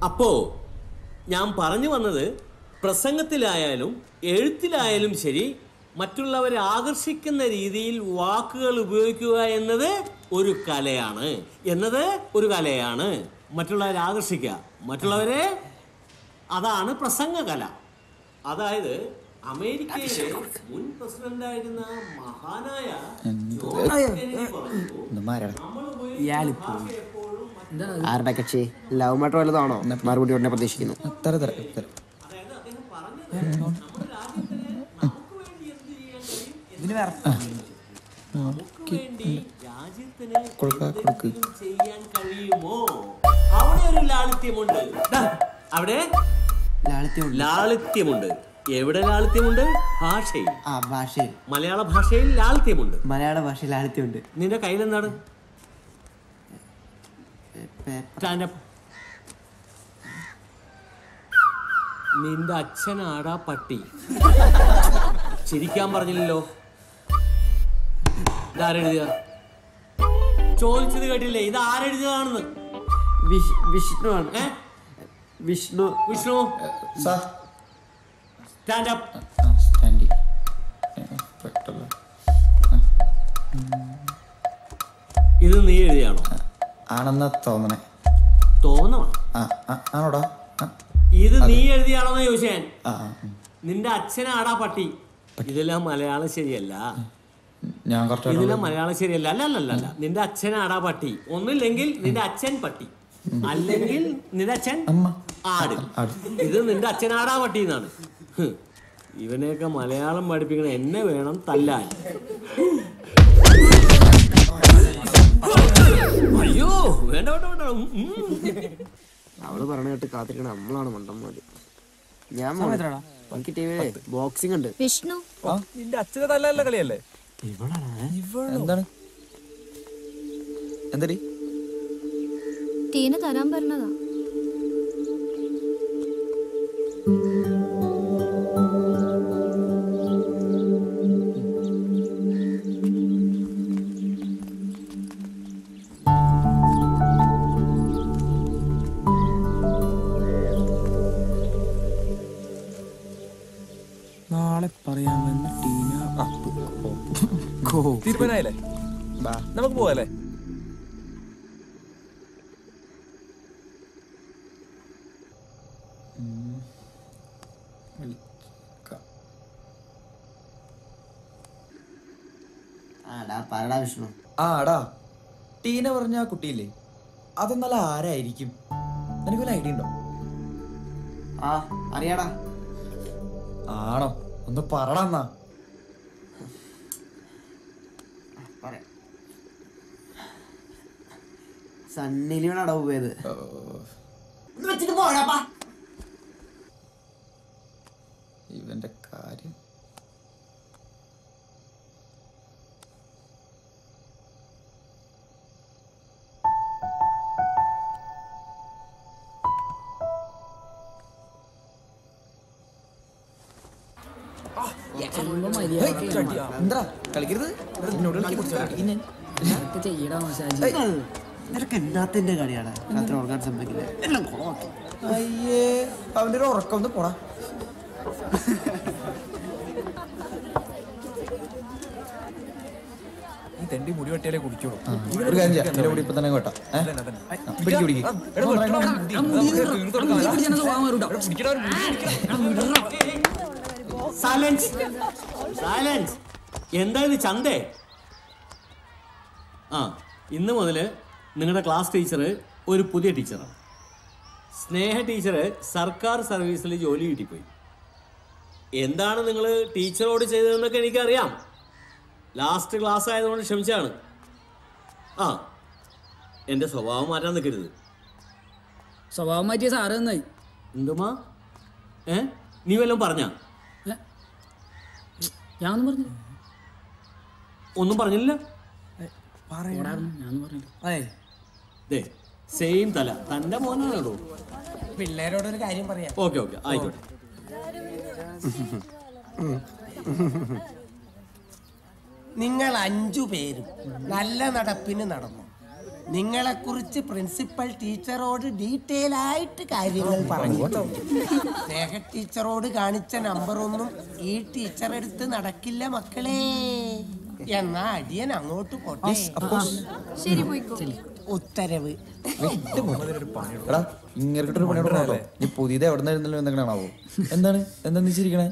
അപ്പോ ഞാൻ പറഞ്ഞു വന്നത് പ്രസംഗത്തിലായാലും എഴുത്തിലായാലും ശരി മറ്റുള്ളവരെ ആകർഷിക്കുന്ന രീതിയിൽ വാക്കുകൾ ഉപയോഗിക്കുക എന്നത് ഒരു കലയാണ് എന്നത് ഒരു കലയാണ് മറ്റുള്ളവരെ ആകർഷിക്കുക മറ്റുള്ളവരെ അതാണ് പ്രസംഗ കല അതായത് അമേരിക്കയിലെ മുൻ പ്രസിഡന്റായിരുന്ന മഹാനായ ജോൺ കെന്നഡി പറഞ്ഞു, ഇയാളിപ്പോ ആരുടെ കക്ഷി ലവ് മാറ്റർ വല്ലതാണോ മറുപടി ഉടനെ പ്രതീക്ഷിക്കുന്നു തര തര തര നമുക്ക് വേണ്ടി രാജ്യത്തിന് കൊടുക്ക കൊടുക്ക് എന്തെങ്കിലും ചെയ്യാൻ കഴിയുമോ അവിടെ ഒരു ലാളിത്യമുണ്ട് ദാ, അവിടെ ലാളിത്യമുണ്ട് ലാളിത്യമുണ്ട് എവിടെ ലാളിത്യമുണ്ട് ഭാഷയിൽ ആ ഭാഷയിൽ മലയാള ഭാഷയിൽ ലാളിത്യമുണ്ട് മലയാള ഭാഷയിൽ ലാളിത്യമുണ്ട് നിന്റെ കയ്യിൽ എന്താണ് പേ- സ്റ്റാൻഡപ്പ് നിന്റെ അച്ഛനാടാ പട്ടി ചിരിക്കാൻ പറഞ്ഞില്ലല്ലോ ഇതാരെഴുതിയ ചോദിച്ചത് കേട്ടില്ലേ ഇത് ആരെഴുതിയതാണെന്ന് വിഷ്- വിഷ്ണു ആണ് ഏ വിഷ്ണു വിഷ്ണു സാർ സ്റ്റാൻഡപ്പ് ആ സ്റ്റാൻഡി പെട്ടല്ലോ ഇത് നീ എഴുതിയാണോ ആണെന്നാ തോന്നണേ തോന്നണം ആ ആ, ആണോടാ ആ ഇത് നീ എഴുതിയാണോന്ന് ചോദിച്ചു ഞാൻ ആ ആ, ഉം. നിന്റെ അച്ഛനാടാ പട്ടി ഇതെല്ലാം മലയാളം ശരിയല്ല ഞാൻ കറക്റ്റ് ഇതിലെ മലയാളം ശരിയല്ല അല്ല അല്ല അല്ല അല്ല നിന്റെ അച്ഛനാടാ പട്ടി ഒന്നില്ലെങ്കിൽ നിന്റെ അച്ഛൻ പട്ടി അല്ലെങ്കിൽ നിന്റെ അച്ഛൻ അമ്മ ആട് ആട്. ഇത് നിന്റെ അച്ഛനാടാ പട്ടി എന്നാണ് ഹ്. ഇവനെയൊക്കെ മലയാളം പഠിപ്പിക്കണ എന്നെ വേണം തല്ലാൻ അയ്യോ വേണ്ട വേണ്ട വേണ്ട ഉം, ഉം. അവള് പറഞ്ഞ കേട്ട് കാത്തിരിക്കണ നമ്മളാണ് മണ്ടന്മാര് ഞാൻ എനിക്ക് ടി വിയിലെ ബോക്സിംഗ് ഉണ്ട് വിഷ്ണു നിന്റെ അച്ഛനെ തല്ലല്ല കളിയല്ലേ എന്താണ് എന്തടി ടീന തരാൻ പറഞ്ഞതാ നാളെ പറയാമെന്ന് ടീന അപ്പ് തീരുമാനമായില്ലേ ബാ നമുക്ക് പോവല്ലേ ആടാ പറടാ വിഷ്ണു ആ എടാ ടീന പറഞ്ഞ ആ കുട്ടിയില്ലേ അതെന്നല്ല ആരായിരിക്കും നിനക്ക് വല്ല ഐഡിയ ഉണ്ടോ ആ അറിയാടാ ആണോ ഒന്ന് പറടാ എന്നാ പറയാം സണ്ണിലിയോടാ പോയത് വെച്ചിട്ട് പോടാപ്പാ ഇവന്റെ കാര്യം എന്താ കളിക്കരുത് എന്നോട് കളിക്കരുത്. നിനക്ക് എന്നാത്തിന്റെ കളിയാണ് രാത്രി ഉറങ്ങാൻ സമ്മതിക്കില്ല എല്ലാം കൊളമാക്കി അയ്യേ അവന്റെ ഒരു ഉറക്കം ഒന്ന് പോടാ ഈ തെണ്ടി മുടി വെട്ടിയാലേ കുടിക്കുള്ളൂ ഒരു കാര്യം ചെയ്യാം എന്റെ കൂടി ഇപ്പൊ തന്നെ കേട്ടോ പിടിക്ക് പിടിക്ക് സൈലൻസ് സൈലൻസ് എന്താ ഇത് ചന്തേ ആ ഇന്ന് മുതൽ നിങ്ങളുടെ ക്ലാസ് ടീച്ചർ ഒരു പുതിയ ടീച്ചറാണ് സ്നേഹ ടീച്ചർ സർക്കാർ സർവീസിൽ ജോലി കിട്ടിപ്പോയി എന്താണ് നിങ്ങൾ ടീച്ചറോട് ചെയ്തതെന്നൊക്കെ എനിക്കറിയാം ലാസ്റ്റ് ക്ലാസ് ആയതുകൊണ്ട് ക്ഷമിച്ചാണ് ആ എൻ്റെ സ്വഭാവം മാറ്റാൻ നിൽക്കരുത് സ്വഭാവം മാറ്റിയ സാറ് നന്നായി എന്തുമാ ഏ നീ വല്ലതും പറഞ്ഞാ ഞാനൊന്നും പറഞ്ഞു ഒന്നും പറഞ്ഞില്ല ഞാനൊന്നും പറഞ്ഞില്ല ദേ സെയിം തല തന്റെ മോനാണോ പിള്ളേരോട് ഒരു കാര്യം പറയാം ഓക്കെ ഓക്കെ ആയിക്കോട്ടെ നിങ്ങൾ അഞ്ചു പേരും നല്ല നടപ്പിന് നടന്നു നിങ്ങളെ കുറിച്ച് പ്രിൻസിപ്പൽ ടീച്ചറോട് ഡീറ്റെയിൽ ആയിട്ട് കാര്യങ്ങൾ പറഞ്ഞിട്ടുണ്ട് സ്നേഹ ടീച്ചറോട് കാണിച്ച നമ്പർ ഒന്നും ഈ ടീച്ചർ എടുത്ത് നടക്കില്ല മക്കളെ എന്നാ അടിയൻ അങ്ങോട്ട് പോട്ടെ ശരി പോയിക്കോ ഉത്തരവ് എടാ ഇങ്ങനൊരു പണി കേട്ടോ നീ പുതിയത് എവിടെ നിന്നായിരുന്നല്ലോ എന്തെങ്കിലാണാവോ എന്താണ് എന്താ നീ ചിരിക്കണേ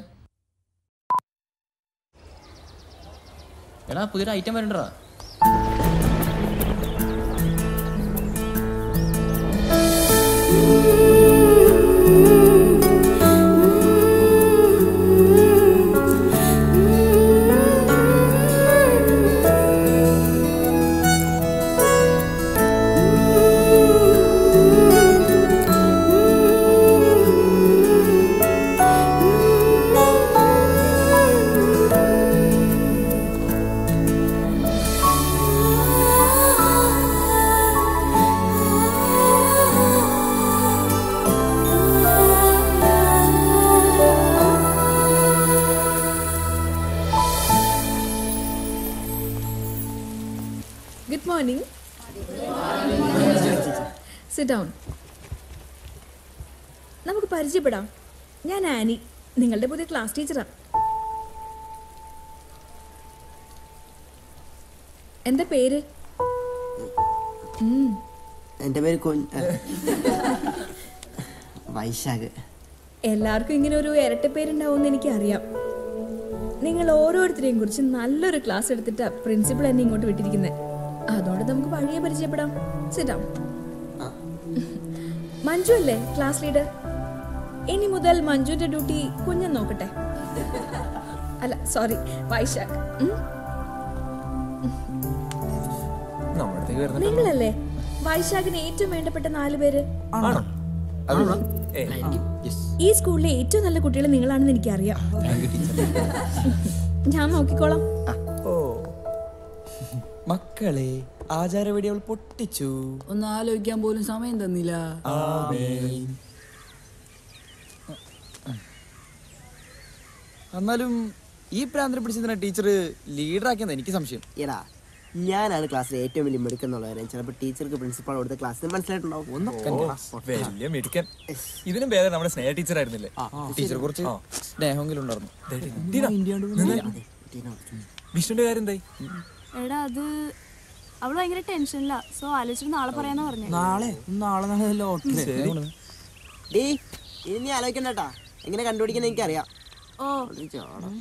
എടാ പുതിയൊരു ഐറ്റം വരണ്ടടാ ഗുഡ് മോർണിംഗ് സിറ്റ് ഡൗൺ നമുക്ക് പരിചയപ്പെടാം ഞാൻ ആനി നിങ്ങളുടെ പുതിയ ക്ലാസ് ടീച്ചറാ എന്താ പേര് ഉം, എൻ്റെ പേര് കൊൻ വൈശാഖ് എല്ലാവർക്കും ഇങ്ങനെ ഒരു ഇരട്ട പേരുണ്ടാവുമെന്ന് എനിക്കറിയാം നിങ്ങൾ ഓരോരുത്തരെയും കുറിച്ച് നല്ലൊരു ക്ലാസ് എടുത്തിട്ടാ പ്രിൻസിപ്പൾ എന്നെ ഇങ്ങോട്ട് വിട്ടിരിക്കുന്നത് അതുകൊണ്ട് നമുക്ക് വഴിയെ പരിചയപ്പെടാം സിറ്റാം മഞ്ജു അല്ലേ ക്ലാസ് ലീഡർ ഇനി മുതൽ മഞ്ജുവിന്റെ ഡ്യൂട്ടി കുഞ്ഞൻ നോക്കട്ടെ അല്ല സോറി വൈശാഖ് ഉം? നമ്മുടെ അടുത്തേക്ക് വരുന്ന നിങ്ങളല്ലേ വൈശാഖിന് ഏറ്റവും വേണ്ടപ്പെട്ട നാല് പേര് ആണോ ഏ ഈ സ്കൂളിലെ ഏറ്റവും നല്ല കുട്ടികൾ നിങ്ങളാണെന്ന് എനിക്കറിയാം ഞാൻ നോക്കിക്കോളാം ഓ മക്കളെ ആചാരവെടി അവൾ പൊട്ടിച്ചു ഒന്ന് ആലോചിക്കാൻ പോലും സമയം തന്നില്ല ആമേൻ. എന്നാലും ഈ പ്രാന്തരം പിടിച്ചതിനെ ടീച്ചർ ലീഡറാക്കിയെന്ന് എനിക്ക് സംശയം എടാ ഞാനാണ് ക്ലാസ്സിലെ ഏറ്റവും വലിയ മിടുക്കെന്നുള്ള കാര്യം ചിലപ്പോൾ ടീച്ചർക്ക് പ്രിൻസിപ്പാൾ കൊടുത്ത ക്ലാസ്സിന് മനസ്സിലായിട്ടുണ്ടാവും ഓ, വലിയ മിടുക്കൻ ഇതിനും ഭേദം നമ്മുടെ സ്നേഹ ടീച്ചർ ആയിരുന്നില്ലേ ടീച്ചർ കുറച്ച് സ്നേഹമെങ്കിലും ഉണ്ടായിരുന്നു വിഷ്ണുന്റെ കാര്യം എന്തായി എടാ അത് അവള് ഭയങ്കര ടെൻഷനില്ല സോ ആലോചിച്ചിട്ട് നാളെ പറയാന്നാ പറഞ്ഞേ നാളെ നാളെ നാളെ ലോട്ടറി ഡീ ഇനി നീ ആലോചിക്കണ്ടട്ടാ എങ്ങനെ കണ്ടുപിടിക്കാൻ എനിക്കറിയാം ഓ ഒരു ചോടം.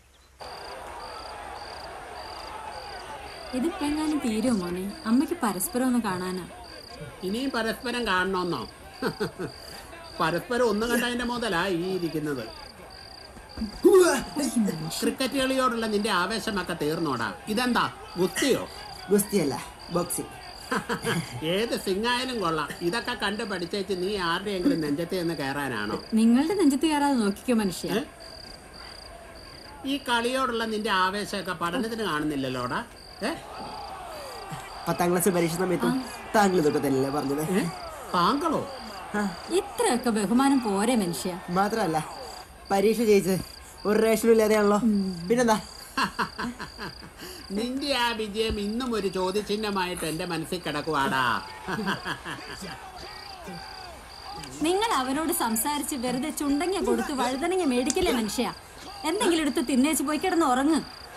ഇതിപ്പോ എങ്ങാനും തീരുമോ മോനെ അമ്മയ്ക്ക് പരസ്പരം ഒന്ന് കാണാനാ ഇനിയും പരസ്പരം കാണണമെന്നോ പരസ്പരം ഒന്നും കണ്ടതിന്റെ മുതലാ ഈ ഇരിക്കുന്നത് ക്രിക്കറ്റ് കളിയോടുള്ള നിന്റെ ആവേശമൊക്കെ തീർന്നോടാ ഇതെന്താ ഗുസ്തിയോ ഗുസ്തിയല്ല ബോക്സിംഗ് ഏത് സിംഗായാലും കൊള്ളാം ഇതൊക്കെ കണ്ട് പഠിച്ചേച്ച് നീ ആരുടെയെങ്കിലും നെഞ്ചത്ത് നിന്ന് കയറാനാണോ നിങ്ങളുടെ നെഞ്ചത്ത് കയറാതെ നോക്കിക്കോ മനുഷ്യ ഏ? ഈ കളിയോടുള്ള നിന്റെ ആവേശമൊക്കെ പഠനത്തിന് കാണുന്നില്ലല്ലോടാ ഏ പത്താം ക്ലാസ് പരീക്ഷ സമയത്തും താങ്കൾ ഇതൊക്കെ തന്നെയല്ലേ പറഞ്ഞത് ഏ? താങ്കളോ ഇത്രയൊക്കെ ബഹുമാനം പോരെ മനുഷ്യ മാത്രമല്ല പരീക്ഷ ജയിച്ച് ഒരു റേഷനും ഇല്ലാതെയാണല്ലോ പിന്നെന്താ നിന്റെ ആ വിജയം ഇന്നും ഒരു ചോദ്യചിഹ്നമായിട്ട് എന്റെ മനസ്സിൽ കിടക്കുവാടാ നിങ്ങൾ അവരോട് സംസാരിച്ച് വെറുതെ ചുണ്ടങ്ങ കൊടുത്ത് വഴുതനങ്ങ മേടിക്കല്ലേ മനുഷ്യ എന്തെങ്കിലും എടുത്ത് തിന്നേച്ച് പോയി കിടന്ന് ഉറങ്ങ്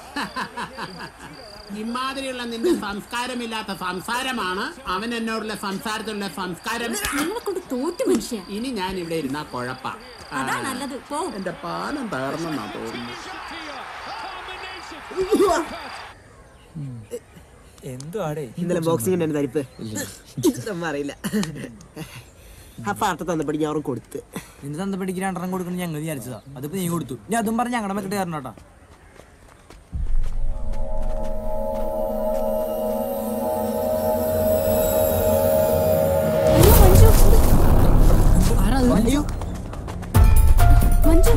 ഇമാതിരിയുള്ള നിന്റെ സംസ്കാരമില്ലാത്ത സംസാരമാണ് അവൻ എന്നോടുള്ള സംസാരത്തിലുള്ള സംസ്കാരം നിങ്ങളെ കൊണ്ട് തോറ്റു മനുഷ്യ ഇനി ഞാൻ ഇവിടെ ഇരുന്നാ കുഴപ്പ അതാ നല്ലത് പോ എന്റെ പാലം തകർന്നെന്നാ തോന്നുന്നു എന്തോ ആടേ ഇന്നലെ ബോക്സിംഗ് ഉണ്ടായിരുന്നു തരിപ്പ് ഇതൊന്നും അറിയില്ല ആ പാർട്ട് തന്നപ്പടി ഞാൻ അവർക്ക് കൊടുത്ത് നിന്റെ തന്ത പിടിക്ക് രണ്ടെണ്ണം കൊടുക്കണം ഞങ്ങൾ വിചാരിച്ചതാ അതിപ്പോ നീ കൊടുത്തു ഞാൻ അതും പറഞ്ഞ് ഞങ്ങളുടെ മെക്കിട്ട് കയറണം കേട്ടോ മഞ്ജു മഞ്ജു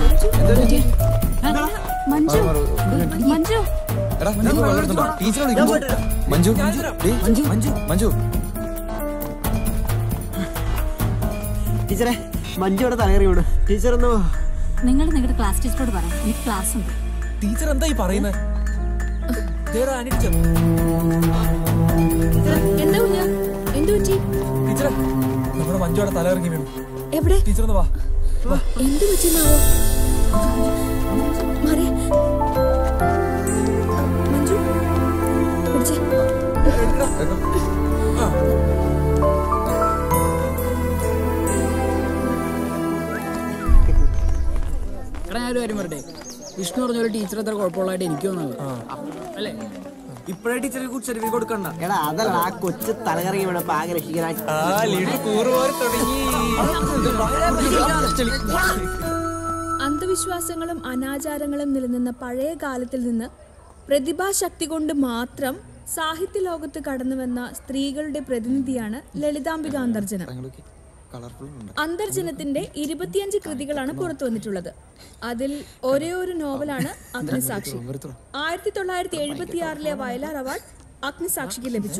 മഞ്ജു മഞ്ജു എടാ നീ പോയി വെള്ളം എടുത്തോണ്ട് വാ. ടീച്ചറെ വിളിക്കുന്നു. മഞ്ജു ഡേയ്, മഞ്ജു മഞ്ജു ടീച്ചറെ മഞ്ജു ഇവിടെ തലകറി വീണു ടീച്ചർ ഒന്ന് നിങ്ങൾ നിങ്ങളുടെ ക്ലാസ് ടീച്ചറോട് പറയാം എനിക്ക് ക്ലാസ് ഉണ്ട് ടീച്ചർ എന്താ ഈ പറയുന്നത് എന്താ കുഞ്ഞ എന്തു പറ്റി ടീച്ചറെ നമ്മുടെ മഞ്ജുവിടെ തലയിറങ്ങി വീണു എവിടെ ടീച്ചർ ഒന്ന് വാ വാ എന്തു പറ്റിയെന്നാവോ മാറി മഞ്ജു പിടിച്ചേ എടാ ഞാൻ ഒരു കാര്യം പറയട്ടെ വിഷ്ണു പറഞ്ഞ ഒരു ടീച്ചർ അത്ര കുഴപ്പമുള്ളതായിട്ട് എനിക്ക് തോന്നുന്നത് അല്ലേ ഇപ്പഴേ ടീച്ചറെ കുറിച്ച് സർട്ടിഫിക്കറ്റ് കൊടുക്കണ്ട എടാ അതല്ല ആ കൊച്ചു തലകറങ്ങി വേണം പാക രക്ഷിക്കാൻ ആ ലീഡ് കൂറുപോലെ തുടങ്ങി അന്ധവിശ്വാസങ്ങളും അനാചാരങ്ങളും നിലനിന്ന പഴയ കാലത്തിൽ നിന്ന് പ്രതിഭാശക്തി കൊണ്ട് മാത്രം സാഹിത്യ ലോകത്ത് കടന്നുവന്ന സ്ത്രീകളുടെ പ്രതിനിധിയാണ് ലളിതാംബിക അന്തർജനം കളർഫുൾ ഉണ്ട് അന്തർജനത്തിന്റെ ഇരുപത്തിയഞ്ച് കൃതികളാണ് പുറത്തു വന്നിട്ടുള്ളത് അതിൽ ഒരേ ഒരു നോവലാണ് അഗ്നിസാക്ഷി ആയിരത്തി തൊള്ളായിരത്തി എഴുപത്തി ആറിലെ വയലാർ അവാർഡ് അഗ്നിസാക്ഷിക്ക് ലഭിച്ചു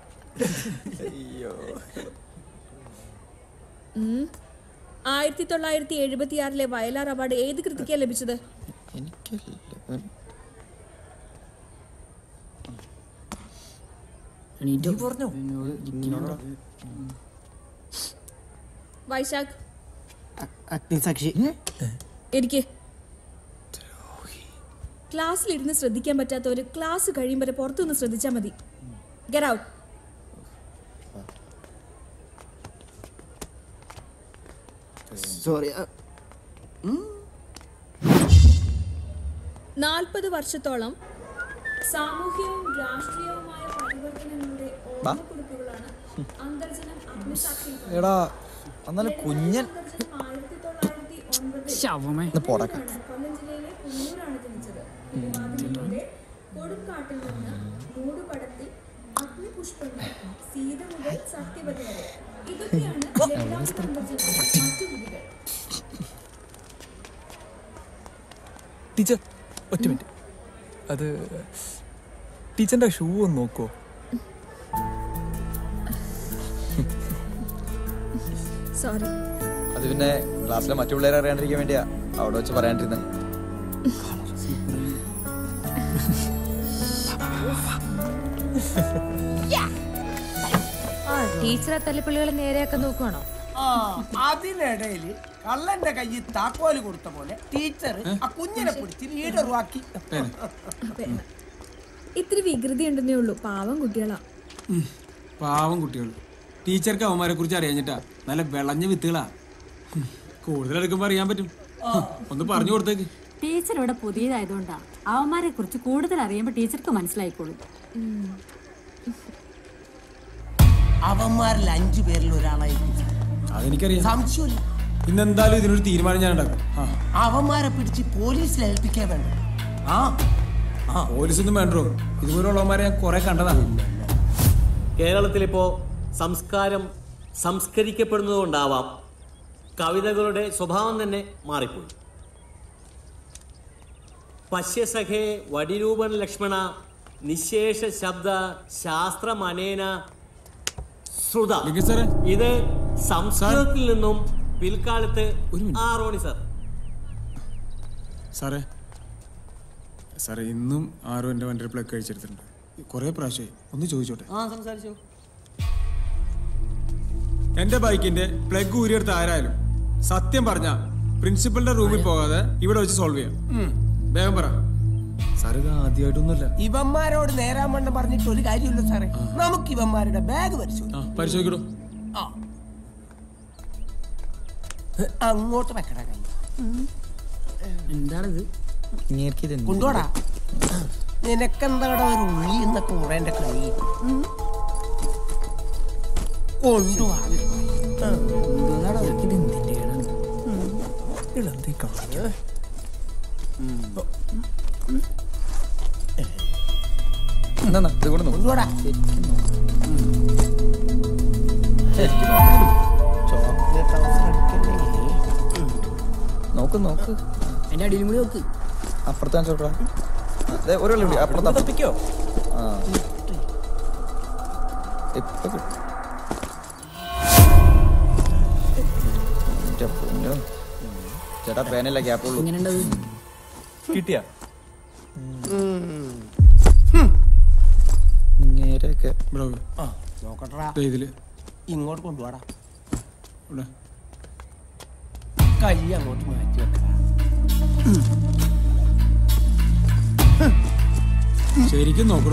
ഉം. ആയിരത്തി തൊള്ളായിരത്തി എഴുപത്തി ആറിലെ വയലാർ അവാർഡ് ഏത് കൃതിക്കാണ് ലഭിച്ചത് എനിക്കല്ല എണീറ്റോ പറഞ്ഞോ വൈശാഖ് അഗ്നിസാക്ഷി എനിക്ക് ക്ലാസ്സിലിരുന്ന് ശ്രദ്ധിക്കാൻ പറ്റാത്തവര് ക്ലാസ് കഴിയും വരെ പുറത്തുനിന്ന് ശ്രദ്ധിച്ചാൽ മതി ഗെറ്റ് ഔട്ട് സോറി നാൽപ്പത് വർഷത്തോളം സാമൂഹ്യവും രാഷ്ട്രീയവുമായ പരിവർത്തനങ്ങളുടെ ഓർമ്മക്കുറിപ്പുകളാണ് അന്തർജനം അഗ്നിസാക്ഷി എടാ എന്നാലും കുഞ്ഞൻ അന്തർജനം ആയിരത്തി തൊള്ളായിരത്തി ഒൻപതിൽ ശവമേ ഒന്ന് പോടാക്ക കൊല്ലം ജില്ലയിലെ കുന്നൂരാണ് ജനിച്ചത് തിരുവാതിരയിലൂടെ കൊടുങ്കാട്ടിൽ നിന്ന് മൂടുപടത്തിൽ അഗ്നിപുഷ്പങ്ങൾ സീത മുതൽ സത്യവതി വരെ ഇതൊക്കെയാണ് ലളിതാംബിക അന്തർജനത്തിന്റെ മറ്റു വിധികൾ ടീച്ചർ ഒറ്റ മിനിറ്റ് അത് ടീച്ചറിന്റെ ഷൂ ഒന്ന് നോക്കോ സോറി അത് പിന്നെ ക്ലാസ്സിലെ മറ്റു പിള്ളേരെ അറിയാണ്ടിരിക്കാൻ വേണ്ടിയാ അവിടെ വെച്ച് പറയാണ്ടിരുന്നത് ആ ടീച്ചറെ തല്ലിപ്പള്ളികളെ നേരെയൊക്കെ നോക്കുവാണോ ആ അതിനിടയിൽ കള്ളന്റെ കയ്യിൽ താക്കോല് കൊടുത്ത പോലെ ടീച്ചർ ആ കുഞ്ഞിനെ പിടിച്ച് ലീഡറുവാക്കി ഇത്തിരി വികൃതി ഉണ്ടെന്നേ ഉള്ളൂ പാവം കുട്ടികളാ പാവം കുട്ടികൾ ടീച്ചർക്ക് അവന്മാരെ കുറിച്ച് അറിയാഞ്ഞിട്ടാ നല്ല വിളഞ്ഞ വിത്തുകളാ ഹും, കൂടുതൽ എടുക്കുമ്പോ അറിയാൻ പറ്റും ഹും, ഒന്ന് പറഞ്ഞു കൊടുത്തേക്ക് ടീച്ചർ ഇവിടെ പുതിയതായതുകൊണ്ടാ അവന്മാരെ കുറിച്ച് കൂടുതൽ അറിയുമ്പോൾ ടീച്ചർക്ക് മനസ്സിലായിക്കോളും അവന്മാരിൽ അഞ്ചു പേരിൽ ഒരാളായിരിക്കും അതെനിക്കറിയാം സംശയമില്ല ഇന്ന് എന്തായാലും ഇതിനൊരു തീരുമാനം ഞാൻ ഉണ്ടാക്കും ആ അവന്മാരെ പിടിച്ച് പോലീസിൽ ഏൽപ്പിക്കാൻ വേണ്ട ആ ആ പോലീസൊന്നും വേണ്ടോ ഇതുപോലുള്ളവന്മാരെ ഞാൻ കുറെ കണ്ടതാ കേരളത്തിലിപ്പോ സംസ്കാരം സംസ്കരിക്കപ്പെടുന്നതുകൊണ്ടാവാം കവിതകളുടെ സ്വഭാവം തന്നെ മാറിപ്പോയി പശ്യസഖേ വടിരൂപൻ ലക്ഷ്മണ നിശേഷ ശബ്ദ ശാസ്ത്രമനേന ശ്രുത ലിംഗ സാറേ ഇത് സംസ്കൃതത്തിൽ നിന്നും പിൽക്കാലത്ത് ആറോണി സർ സാറേ സാറേ ഇന്നും ആരും എൻ്റെ വണ്ടിയുടെ പ്ലഗ് കഴിച്ചെടുത്തിട്ടുണ്ട് കുറേ പ്രാവശ്യമായി ഒന്ന് ചോദിച്ചോട്ടെ ആ സംസാരിച്ചു എൻ്റെ ബൈക്കിന്റെ പ്ലഗ് ഊരിയെടുത്ത ആരായാലും സത്യം പറഞ്ഞ പ്രിൻസിപ്പലിന്റെ റൂമിൽ പോകാതെ ഇവിടെ വെച്ച് സോൾവ് ചെയ്യാം വേഗം പറ സാർ ഇത് ആദ്യമായിട്ടൊന്നുമല്ല ഇവന്മാരോട് നേരാൻ വണ്ണം പറഞ്ഞിട്ട് ഒരു കാര്യമില്ല സാറേ നമുക്ക് ഇവന്മാരുടെ ബാഗ് പരിശോധിക്കാം ആ പരിശോധിക്കടോ ആ. അങ്ങോട്ട് വെക്കട കൈ എന്താണിത് ഇങ്ങേർക്ക് ഇത് കൊണ്ടുപോടാ നിനക്കെന്താടാ ഒരു ഉള്ളി എന്നൊക്കെ ഉറേന്റെ കൈ കൊണ്ടുപോവാ ഇത് എന്തിന്റെ കേടാണ് ഇളന്തേ കാണിക്കാം എന്നാ ഇത് കൂടെ നോക്ക്. കൊണ്ടുപോടാ ചോക്ലേറ്റ് അവസരം എടുക്കല്ലേ നോക്ക് നോക്ക് എന്റെ അടിയിലും കൂടി നോക്ക് അപ്പുറത്ത് കാണിച്ചോട്ടാ അതെ ഒരു വെള്ളം കൂടി അപ്പുറത്ത് അപ്പുറത്ത്. തപ്പിക്കോ ആ ഇപ്പൊ കിട്ടും എൻ്റെ പൊന്നോ. ചേട്ടാ പേനല്ല ഗ്യാപ്പുള്ളൂ എങ്ങനെ ഉണ്ടത് കിട്ടിയാ ഇങ്ങനെയൊക്കെ ബ്രോ നോക്കട്ടാ ദേ ഇതില് ഇങ്ങോട്ട് കൊണ്ടുപോടാ ഇവിടെ. കൈ അങ്ങോട്ട് മാറ്റി വെക്കാം ശരിക്കും നോക്കണോ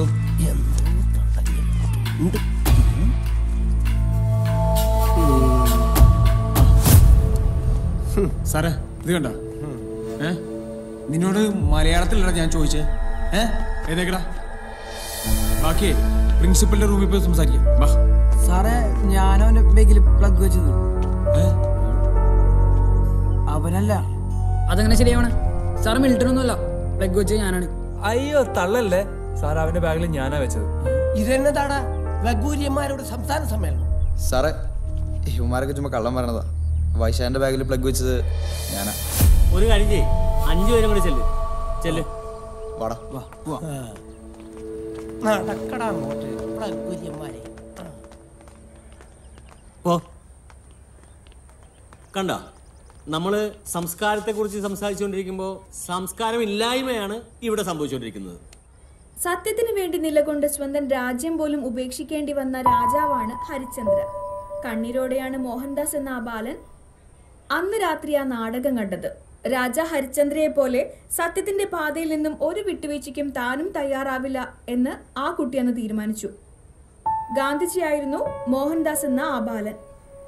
സാറേ ഇത് കണ്ട ഏ നിന്നോട് മലയാളത്തിലല്ല ഞാൻ ചോദിച്ചേ ഏ ഏതേക്കടാ ബാക്കി പ്രിൻസിപ്പലിന്റെ റൂമിൽ പോയി സംസാരിക്കാം വാ സാറേ ഞാനവന്റെ ബാഗിൽ പ്ലഗ് വെച്ചത് അവനല്ല അതെങ്ങനെ ശരിയാവണേ സാറ് മിൽട്ടൺ ഒന്നുമല്ല പ്ലഗ് വെച്ചത് ഞാനാണ് അയ്യോ തള്ളല്ലേ സാർ അവന്റെ ബാഗിൽ ഞാനാ വെച്ചത് ഇതെന്നതാടാ ലഘൂര്യന്മാരോട് സംസ്ഥാന സമ്മേളനം സാറേ ഇവന്മാരൊക്കെ ചുമ്മാ കള്ളം പറയണതാ വൈശാന്റെ ബാഗിൽ പ്ലഗ് വെച്ചത് ഞാനാ ഒരു കാര്യം ചെയ്യ് അഞ്ചു പേരും കൂടെ ചെല്ല് ചെല്ല് വാടാ നടക്കടാ അങ്ങോട്ട് ലഘൂര്യന്മാരെ പോ കണ്ട നമ്മള് സംസ്കാരത്തെക്കുറിച്ച് സംസാരിച്ചുകൊണ്ടിരിക്കുമ്പോൾ സംസ്കാരം ഇല്ലായ്മയാണ് ഇവിടെ സംഭവിച്ചുകൊണ്ടിരിക്കുന്നത് സത്യത്തിന് വേണ്ടി നിലകൊണ്ട് സ്വന്തം രാജ്യം പോലും ഉപേക്ഷിക്കേണ്ടി വന്ന രാജാവാണ് ഹരിചന്ദ്ര കണ്ണീരോടെയാണ് മോഹൻദാസ് എന്ന ആ ബാലൻ അന്ന് രാത്രി ആ നാടകം കണ്ടത് രാജ ഹരിചന്ദ്രയെ പോലെ സത്യത്തിന്റെ പാതയിൽ നിന്നും ഒരു വിട്ടുവീഴ്ചയ്ക്കും താനും തയ്യാറാവില്ല എന്ന് ആ കുട്ടി അന്ന് തീരുമാനിച്ചു ഗാന്ധിജിയായിരുന്നു മോഹൻദാസ് എന്ന ആ ബാലൻ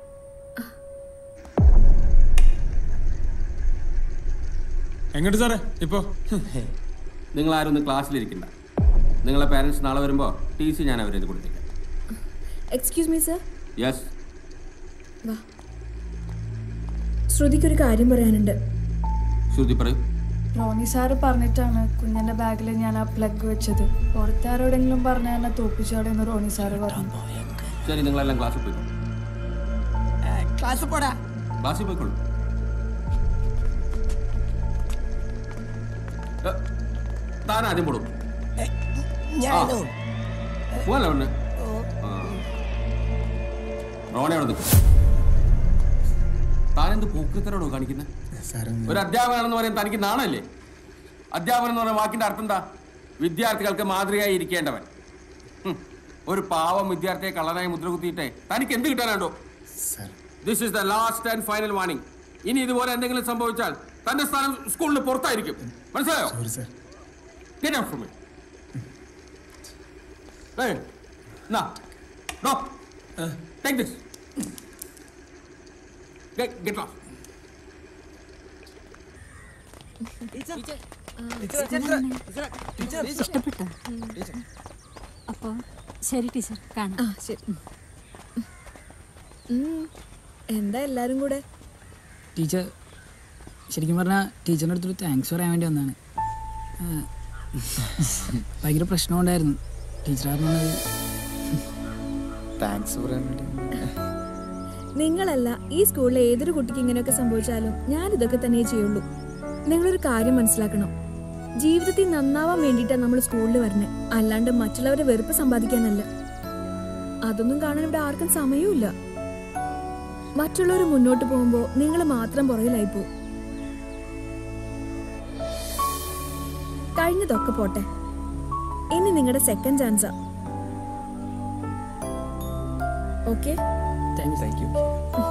എങ്ങോട്ട് സാറേ ഇപ്പോ നിങ്ങൾ ആരും ഒന്ന് ക്ലാസ്സിലിരിക്കണ്ട നിങ്ങളെ പാരൻസ് നാളെ വരുമ്പോൾ ടി സി ഞാൻ അവരെ കൊടുത്തേക്കാം എക്സ്ക്യൂസ് മീ സർ യെസ് വാ ശ്രുതിക്കൊരു കാര്യം പറയാനുണ്ട് ശ്രുതി പറയൂ റോണി സാറ് പറഞ്ഞിട്ടാണ് കുഞ്ഞിന്റെ ബാഗിൽ ഞാൻ ആ പ്ലഗ് വെച്ചത് പുറത്താരോടെങ്കിലും പറഞ്ഞാൽ എന്നെ തോപ്പിച്ചാടെന്ന് റോണി സാറ് പറഞ്ഞു ശരി നിങ്ങളെല്ലാം ക്ലാസ്സിൽ പോയിക്കോളൂ ക്ലാസ് പോടാ ക്ലാസ്സിൽ പോയിക്കോളൂ ഏ, താൻ ആദ്യം പോടും ഞാനോ പോവല്ലേ ഒന്ന് റോണെ അവിടെ നിൽക്കും താനെന്ത് പൂക്കത്തരോടോ കാണിക്കുന്നത് ഒരു അധ്യാപകനാണെന്ന് പറയാൻ തനിക്ക് നാണല്ലേ അധ്യാപകൻ എന്ന് പറയുന്ന വാക്കിന്റെ അർത്ഥം എന്താ വിദ്യാർത്ഥികൾക്ക് മാതൃകയായി ഇരിക്കേണ്ടവൻ ഹും. ഒരു പാവം വിദ്യാർത്ഥിയെ കള്ളനായി മുദ്ര കുത്തിയിട്ടേ തനിക്ക് എന്ത് കിട്ടാനുണ്ടോ this is the last and final warning ഇനി ഇതുപോലെ എന്തെങ്കിലും സംഭവിച്ചാൽ തന്റെ സ്ഥാനം സ്കൂളിന് പുറത്തായിരിക്കും മനസ്സിലായോ Get out from it. Hey, now, no, take this. Get, get lost. ഇഷ്ടപ്പെട്ടോ അപ്പോ ശരി ടീച്ചർ കാണാം ആ ശരി ഉം. എന്താ എല്ലാരും കൂടെ ടീച്ചർ ശരിക്കും പറഞ്ഞാൽ ടീച്ചറിൻ്റെ അടുത്തൊരു താങ്ക്സ് പറയാൻ വേണ്ടി വന്നതാണ് ആ, ഭയങ്കര പ്രശ്നമുണ്ടായിരുന്നു ടീച്ചർ പറഞ്ഞത് താങ്ക്സ് പറയാൻ വേണ്ടി നിങ്ങളല്ല ഈ സ്കൂളിലെ ഏതൊരു കുട്ടിക്ക് ഇങ്ങനെയൊക്കെ സംഭവിച്ചാലും ഞാൻ ഇതൊക്കെ തന്നെ ചെയ്യുള്ളൂ നിങ്ങളൊരു കാര്യം മനസ്സിലാക്കണം ജീവിതത്തിൽ നന്നാവാൻ വേണ്ടിയിട്ടാണ് നമ്മൾ സ്കൂളിൽ വരണേ അല്ലാണ്ട് മറ്റുള്ളവരെ വെറുപ്പ് സമ്പാദിക്കാനല്ല അതൊന്നും കാണാൻ ഇവിടെ ആർക്കും സമയമില്ല മറ്റുള്ളവർ മുന്നോട്ട് പോകുമ്പോൾ നിങ്ങൾ മാത്രം പുറകിലായി പോകും കഴിഞ്ഞതൊക്കെ പോട്ടെ ഇനി നിങ്ങളുടെ സെക്കൻഡ് ചാൻസാ okay thank you thank U